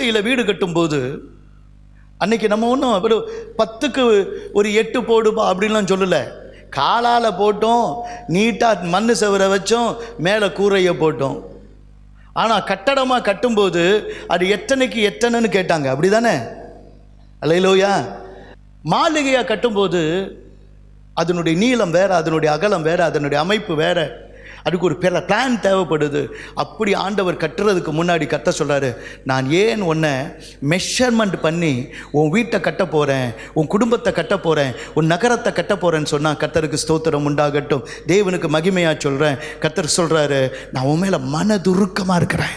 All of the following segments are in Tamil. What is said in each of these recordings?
குடிசையில் வீடு கட்டும்போது அன்னைக்கு நம்ம ஒன்றும் ஒரு பத்துக்கு ஒரு எட்டு போடுப்பா அப்படின்லாம் சொல்லலை காலால் போட்டோம் நீட்டாக மண் செவரை வச்சோம் மேலே கூரையை போட்டோம் ஆனால் கட்டடமாக கட்டும்போது அது எத்தனைக்கு எத்தனைன்னு கேட்டாங்க அப்படி தானே அல்லையிலோயா மாளிகையாக கட்டும்போது அதனுடைய நீளம் வேற அதனுடைய அகலம் வேற அதனுடைய அமைப்பு வேற அதுக்கு ஒரு பிற பிளான் தேவைப்படுது அப்படி ஆண்டவர் கட்டுறதுக்கு முன்னாடி கத்த சொல்கிறாரு நான் ஏன் உன்னை மெஷர்மெண்ட் பண்ணி உன் வீட்டை கட்ட போகிறேன் உன் குடும்பத்தை கட்ட போகிறேன் உன் நகரத்தை கட்ட போகிறேன்னு சொன்னால் கத்தருக்கு ஸ்தோத்திரம் உண்டாகட்டும் தேவனுக்கு மகிமையாக சொல்கிறேன் கத்தர் சொல்கிறாரு நான் உன் மேலே மனதுருக்கமாக இருக்கிறேன்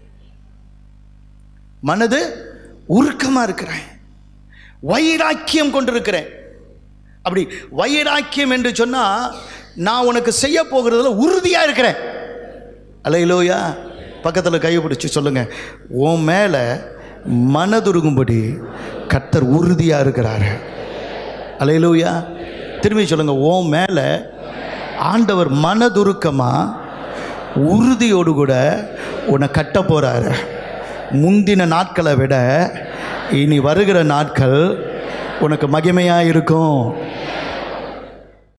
மனது உருக்கமாக இருக்கிறேன் வைராக்கியம் கொண்டிருக்கிறேன் அப்படி வைராக்கியம் என்று சொன்னால் நான் உனக்கு செய்ய போகிறதுல உறுதியாக இருக்கிறேன் அலையிலோயா பக்கத்தில் கையை பிடிச்சி சொல்லுங்க உன் மேலே மனதுருகும்படி கர்த்தர் உறுதியாக இருக்கிறாரு அலையிலோயா திரும்பி சொல்லுங்க உன் மேலே ஆண்டவர் மனதுருக்கமாக உறுதியோடு கூட உன்னை கட்ட போகிறாரு முந்தின நாட்களை விட இனி வருகிற நாட்கள் உனக்கு மகிமையாக இருக்கும்